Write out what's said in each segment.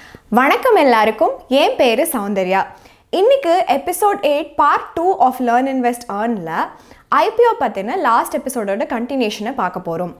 வணக்கம் எல்லாருக்கும் என் பேரு சௌந்தர்யா இன்னைக்கு episode eight part two of learn invest ஏர்னில் ஐபிஓ பற்றின லாஸ்ட் எபிசோடோட கண்டினியூஷனை பார்க்க போகிறோம்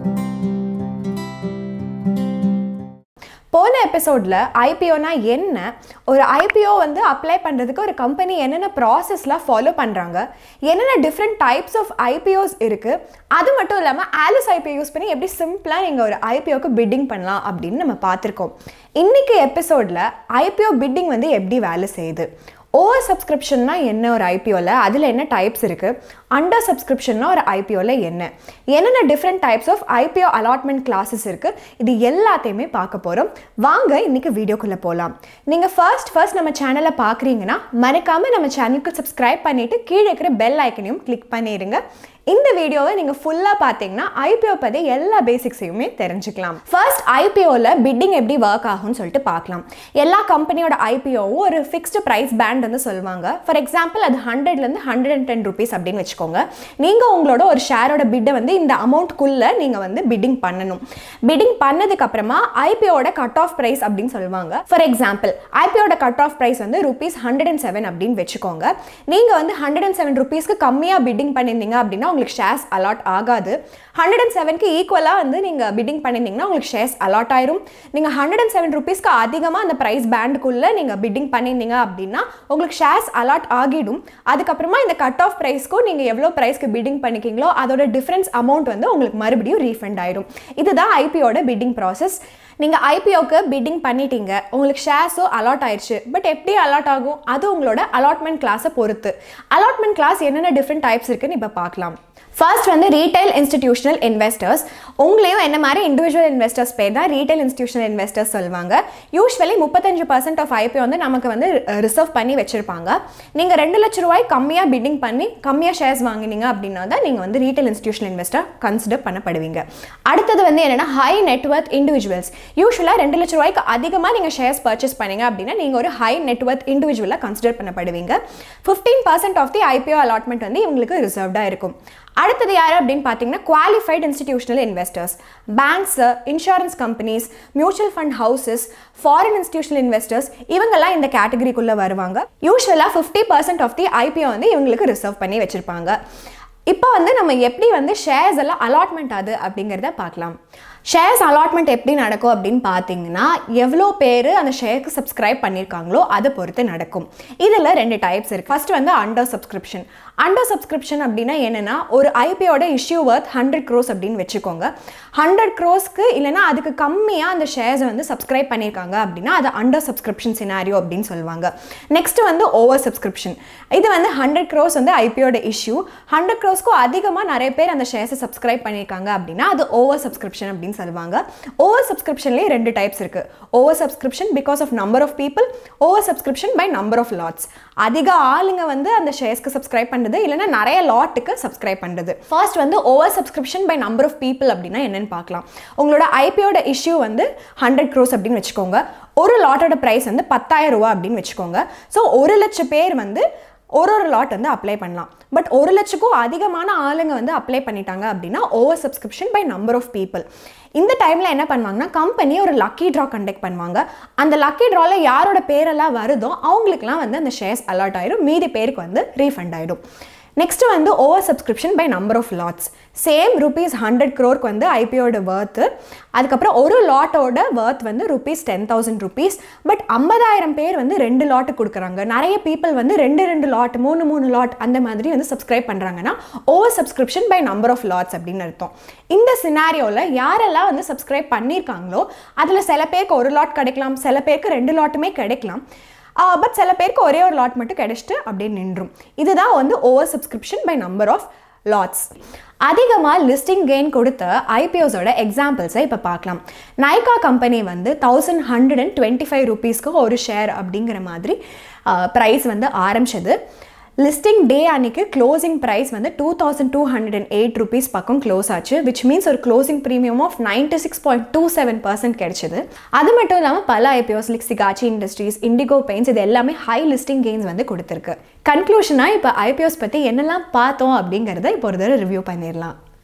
போன எபிசோடில் ஐபிஓனா என்ன ஒரு ஐபிஓ வந்து அப்ளை பண்ணுறதுக்கு ஒரு கம்பெனி என்னென்ன ப்ராசஸ்லாம் ஃபாலோ பண்ணுறாங்க என்னென்ன டிஃப்ரெண்ட் டைப்ஸ் ஆஃப் ஐபிஓஸ் இருக்குது அது மட்டும் இல்லாமல் ஆலிஸ் ஐபிஓ யூஸ் பண்ணி எப்படி சிம்பிளாக நீங்கள் ஒரு ஐபிஓக்கு பிட்டிங் பண்ணலாம் அப்படின்னு நம்ம பார்த்துருக்கோம் இன்றைக்கி எபிசோடில் ஐபிஓ பிட்டிங் வந்து எப்படி வேலை செய்யுது ஓவர் சப்ஸ்கிரிப்ஷன்னா என்ன ஒரு ஐபிஓவில் அதில் என்ன டைப்ஸ் இருக்குது அண்டர் சப்ஸ்கிரிப்ஷன்னா ஒரு ஐபிஓவில் என்ன என்னென்ன different types of IPO allotment classes இருக்குது இது எல்லாத்தையுமே பார்க்க போகிறோம் வாங்க இன்றைக்கி வீடியோக்குள்ளே போகலாம் நீங்கள் ஃபர்ஸ்ட் ஃபர்ஸ்ட் நம்ம சேனலை பார்க்குறீங்கன்னா மறக்காமல் நம்ம சேனலுக்கு சப்ஸ்கிரைப் பண்ணிவிட்டு கீழே இருக்கிற பெல் ஐக்கனையும் கிளிக் பண்ணிடுங்க இந்த வீடியோவை நீங்கள் ஃபுல்லாக பார்த்தீங்கன்னா ஐபிஓ பற்றி எல்லா பேசிக்ஸையுமே தெரிஞ்சுக்கலாம் ஃபர்ஸ்ட் ஐபிஓவில் பிட்டிங் எப்படி ஒர்க் ஆகும்னு சொல்லிட்டு பார்க்கலாம் எல்லா கம்பெனியோட ஐபிஓவும் ஒரு ஃபிக்ஸ்டு ப்ரைஸ் பேண்ட் வந்து சொல்லுவாங்க ஃபார் எக்ஸாம்பிள் அது ஹண்ட்ரட்லேருந்து ஹண்ட்ரட் அண்ட் டென் ருபீஸ் அப்படின்னு வச்சுக்கோங்க நீங்கள் உங்களோட ஒரு ஷேரோட பிட்டை வந்து இந்த அமௌண்ட்குள்ளே நீங்கள் வந்து பிட்டிங் பண்ணணும் பிட்டிங் பண்ணதுக்கப்புறமா ஐபிஓட கட் ஆஃப் ப்ரைஸ் அப்படின்னு சொல்லுவாங்க ஃபார் எக்ஸாம்பிள் ஐபிஓட கட் ஆஃப் ப்ரைஸ் வந்து ருபீஸ் ஹண்ட்ரட் அண்ட் செவன் அப்படின்னு வச்சுக்கோங்க நீங்கள் வந்து ஹண்ட்ரட் அண்ட் செவன் ருபீஸ்க்கு கம்மியாக பிட்டிங் பண்ணியிருந்தீங்க அப்படின்னா உங்களுக்கு ஷேர்ஸ் அலாட் ஆகாது ஹண்ட்ரட் அண்ட் செவனுக்கு ஈக்குவலாக வந்து நீங்கள் பிட்டிங் பண்ணியிருந்தீங்கன்னா உங்களுக்கு ஷேர்ஸ் அலாட் ஆயிரும் நீங்கள் ஹண்ட்ரட் அண்ட் செவன் ருபீஸ்க்கு அதிகமாக அந்த ப்ரைஸ் பேண்டுக்குள்ளே நீங்கள் பிட்டிங் பண்ணியிருந்தீங்க அப்படின்னா உங்களுக்கு ஷேர்ஸ் அலாட் ஆகிடும் அதுக்கப்புறமா இந்த கட் ஆஃப் ப்ரைஸ்க்கும் நீங்கள் எவ்வளோ ப்ரைஸ்க்கு பிட்டிங் பண்ணிக்கிங்களோ அதோட டிஃப்ரென்ஸ் அமௌண்ட் வந்து உங்களுக்கு மறுபடியும் ரீஃபண்ட் ஆயிரும் இதுதான் ஐபிஓட பிட்டிங் ப்ராசஸ் நீங்கள் ஐபிஓக்கு பிட்டிங் பண்ணிட்டீங்க உங்களுக்கு ஷேர்ஸோ அலாட் ஆயிடுச்சு பட் எப்படி அலாட் ஆகும் அது உங்களோட அலாட்மெண்ட் கிளாஸை பொறுத்து அலாட்மெண்ட் கிளாஸ் என்னென்ன டிஃப்ரெண்ட் டைப்ஸ் இருக்குன்னு இப்போ பார்க்கலாம் ஃபர்ஸ்ட் வந்து ரீட்டைல் இன்ஸ்டிடியூஷனல் இன்வெஸ்டர்ஸ் உங்களையும் என்ன மாதிரி இண்டிவிஜுவல் இன்வெஸ்டர்ஸ் பேர் தான் ரீட்டைல் இன்ஸ்டிடியூஷனல் இன்வெஸ்டர்ஸ் சொல்லுவாங்க யூஸ்வலி முப்பத்தஞ்சு பர்சன்ட் ஆஃப் ஐபிஓ வந்து நமக்கு வந்து ரிசர்வ் பண்ணி வச்சிருப்பாங்க நீங்கள் ரெண்டு லட்ச ரூபாய் கம்மியாக பிட்டிங் பண்ணி கம்மியாக ஷேர்ஸ் வாங்கினீங்க அப்படின்னா தான் நீங்கள் வந்து ரீட்டைல் இன்ஸ்டிடியூஷனல் இன்வெஸ்டர் கன்சிடர் பண்ணப்படுவீங்க அடுத்தது வந்து என்னென்னா ஹை நெட்ஒர்க் இண்டிவிஜுவல்ஸ் யூஸ்வலாக ரெண்டு லட்ச ரூபாய்க்கு அதிகமாக நீங்கள் ஷேர்ஸ் பர்ச்சேஸ் பண்ணீங்க அப்படின்னா நீங்கள் ஒரு ஹை நெட்ஒர்க் இண்டிவிஜுவலாக கன்சிடர் பண்ணப்படுவீங்க fifteen percent of the IPO allotment வந்து இவங்களுக்கு ரிசர்வ்டாக இருக்கும் அடுத்தது யார் அப்படின்னு பார்த்தீங்கன்னா qualified institutional investors banks insurance companies mutual fund houses foreign institutional investors இவங்கெல்லாம் இந்த கேட்டகரிக்குள்ளே வருவாங்க யூஸ்வலாக fifty percent of the IPO வந்து இவங்களுக்கு ரிசர்வ் பண்ணி வச்சுருப்பாங்க இப்போ வந்து நம்ம எப்படி வந்து ஷேர்ஸ் எல்லாம் அலாட்மெண்ட் ஆகுது அப்படிங்கிறத பார்க்கலாம் ஷேர்ஸ் அலாட்மெண்ட் எப்படி நடக்கும் அப்படின்னு பார்த்தீங்கன்னா எவ்வளோ பேர் அந்த ஷேருக்கு சப்ஸ்கிரைப் பண்ணியிருக்காங்களோ அதை பொறுத்து நடக்கும் இதில் ரெண்டு டைப்ஸ் இருக்குது ஃபர்ஸ்ட் வந்து அண்டர் சப்ஸ்கிரிப்ஷன் அண்டர் சப்ஸ்கிரிப்ஷன் அப்படின்னா என்னென்னா ஒரு ஐபிஓட இஷ்யூ ஒர்த் ஹண்ட்ரட் க்ரோஸ் அப்படின்னு வச்சுக்கோங்க ஹண்ட்ரட் க்ரோஸ்க்கு இல்லைனா அதுக்கு கம்மியாக அந்த ஷேர்ஸை வந்து சப்ஸ்கிரைப் பண்ணியிருக்காங்க அப்படின்னா அது அண்டர் சப்ஸ்கிரிப்ஷன் சினாரியோ அப்படின்னு சொல்லுவாங்க நெக்ஸ்ட் வந்து ஓவர் சப்ஸ்கிரிப்ஷன் இது வந்து ஹண்ட்ரட் க்ரோஸ் வந்து ஐபிஓட இஷ்யூ ஹண்ட்ரட் க்ரோஸ்க்கும் அதிகமாக நிறைய பேர் அந்த ஷேர்ஸை சப்ஸ்கிரைப் பண்ணியிருக்காங்க அப்படின்னா அது ஓவர் சப்ஸ்கிரிப்ஷன் அப்படின்னு சொல்லுவாங்க ஓவர் சப்ஸ்கிரிப்ஷன்லேயே ரெண்டு டைப்ஸ் இருக்குது over subscription because of number of people over subscription by number of lots அதிக ஆளுங்க வந்து அந்த ஷேர்ஸ்க்கு சப்ஸ்கிரைப் பண்ணுறது இல்லைன்னா நிறைய லாட்டுக்கு சப்ஸ்கிரைப் பண்ணுறது ஃபர்ஸ்ட் வந்து over subscription by number of people அப்படின்னா என்னன்னு பார்க்கலாம் உங்களோட ஐபிஓட இஷ்யூ வந்து ஹண்ட்ரட் க்ரோஸ் அப்படின்னு வச்சுக்கோங்க ஒரு லாட்டோட ப்ரைஸ் வந்து பத்தாயிரம் ரூபா அப்படின்னு வச்சுக்கோங்க ஸோ ஒரு லட்சம் பேர் வந்து ஒரு ஒரு லாட் வந்து அப்ளை பண்ணலாம் பட் ஒரு லட்சக்கும் அதிகமான ஆளுங்க வந்து அப்ளை பண்ணிட்டாங்க அப்படின்னா over subscription by number of people இந்த டைமில் என்ன பண்ணுவாங்கன்னா கம்பெனி ஒரு லக்கி ட்ரா கண்டக்ட் பண்ணுவாங்க அந்த லக்கி ட்ராவில் யாரோட பேரெல்லாம் வருதோ அவங்களுக்குலாம் வந்து அந்த ஷேர்ஸ் அலாட் ஆயிரும் மீதி பேருக்கு வந்து ரீஃபண்ட் ஆகிடும் நெக்ஸ்ட் வந்து over subscription by number of lots same rupees hundred க்ரோருக்கு வந்து ஐபிஓட ஒர்த்து அதுக்கப்புறம் ஒரு லாட்டோட ஒர்த் வந்து rupees ten thousand rupees but ஐம்பதாயிரம் பேர் வந்து ரெண்டு லாட்டு கொடுக்குறாங்க நிறைய பீப்புள் வந்து ரெண்டு ரெண்டு லாட் மூணு மூணு லாட் அந்த மாதிரி வந்து சப்ஸ்கிரைப் பண்ணுறாங்கன்னா over subscription by number of lots அப்படின்னு அர்த்தம் இந்த சினாரியோவில் யாரெல்லாம் வந்து சப்ஸ்கிரைப் பண்ணியிருக்காங்களோ அதில் சில பேருக்கு ஒரு லாட் கிடைக்கலாம் சில பேருக்கு ரெண்டு லாட்டுமே கிடைக்கலாம் பட் சில பேருக்கு ஒரே ஒரு லாட் மட்டும் கிடைச்சிட்டு அப்படியே நின்றும் இதுதான் வந்து over subscription by number of lots அதிகமாக லிஸ்டிங் கெயின் கொடுத்த ஐபிஓஸோட எக்ஸாம்பிள்ஸை இப்போ பார்க்கலாம் நைகா கம்பெனி வந்து thousand hundred and twenty five ருபீஸ்க்கு ஒரு ஷேர் அப்படிங்கிற மாதிரி ப்ரைஸ் வந்து ஆரம்பிச்சது லிஸ்டிங் டே அன்னைக்கு க்ளோசிங் ப்ரைஸ் வந்து two thousand two hundred and eight rupees பக்கம் க்ளோஸ் ஆச்சு விச் மீன்ஸ் ஒரு closing premium of ninety six point two seven percent கிடைச்சது அது மட்டும் இல்லாமல் பல IPOs like Sigachi Industries Indigo Paints இது எல்லாமே ஹை லிஸ்டிங் கெயின்ஸ் வந்து கொடுத்துருக்கு கன்க்ளூஷனாக இப்போ ஐபிஓஸ் பற்றி என்னெல்லாம் பார்த்தோம் அப்படிங்கிறத இப்போ ஒரு தடவை ரிவ்யூ பண்ணிடலாம்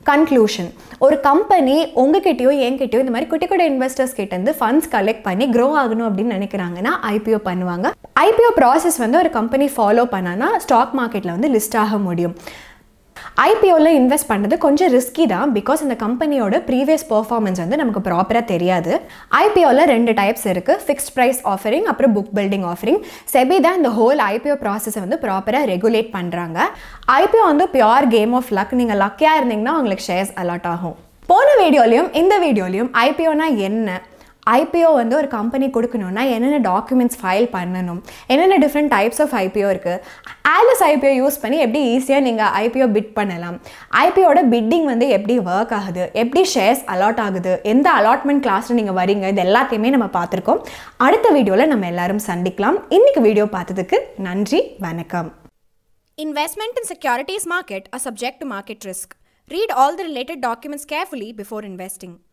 கன்க்ளூஷன் ஒரு கம்பெனி உங்ககிட்டயோ என்கிட்டயோ இந்த மாதிரி குட்டி குட்டி இன்வெஸ்டர்ஸ் கிட்டேருந்து ஃபண்ட்ஸ் கலெக்ட் பண்ணி க்ரோ ஆகணும் அப்படின்னு நினைக்கிறாங்கன்னா ஐபிஓ பண்ணுவாங்க ஐபிஓ ப்ராசஸ் வந்து ஒரு கம்பெனி ஃபாலோ பண்ணானா ஸ்டாக் மார்க்கெட்டில் வந்து லிஸ்ட் ஆக முடியும் ஐபிஓவில் இன்வெஸ்ட் பண்ணுறது கொஞ்சம் ரிஸ்கி தான் பிகாஸ் அந்த கம்பெனியோட ப்ரீவியஸ் பர்ஃபார்மன்ஸ் வந்து நமக்கு ப்ராப்பராக தெரியாது ஐபிஓவில் ரெண்டு டைப்ஸ் இருக்குது ஃபிக்ஸ்ட் ப்ரைஸ் ஆஃபரிங் அப்புறம் புக் பில்டிங் ஆஃபரிங் செபி தான் இந்த ஹோல் ஐபிஓ ப்ராசஸை வந்து ப்ராப்பராக ரெகுலேட் பண்ணுறாங்க ஐபிஓ வந்து பியோர் கேம் ஆஃப் லக் நீங்கள் லக்கியாக இருந்தீங்கன்னா உங்களுக்கு ஷேர்ஸ் அலாட் ஆகும் போன வீடியோலையும் இந்த வீடியோலையும் ஐபிஓனா என்ன ஐபிஓ வந்து ஒரு கம்பெனி கொடுக்கணும்னா என்னென்ன டாக்குமெண்ட்ஸ் ஃபைல் பண்ணணும் என்னென்ன டிஃப்ரெண்ட் டைப்ஸ் ஆஃப் ஐபிஓ இருக்குது ஆலிஸ் ஐபிஓ யூஸ் பண்ணி எப்படி ஈஸியாக நீங்கள் ஐபிஓ பிட் பண்ணலாம் ஐபிஓட பிட்டிங் வந்து எப்படி ஒர்க் ஆகுது எப்படி ஷேர்ஸ் அலாட் ஆகுது எந்த அலாட்மெண்ட் கிளாஸில் நீங்கள் வரீங்க இது எல்லாத்தையுமே நம்ம பார்த்துருக்கோம் அடுத்த வீடியோவில் நம்ம எல்லாரும் சந்திக்கலாம் இன்னைக்கு வீடியோ பார்த்ததுக்கு நன்றி வணக்கம் Investment in securities market are subject to market risk. Read all the related documents carefully before investing.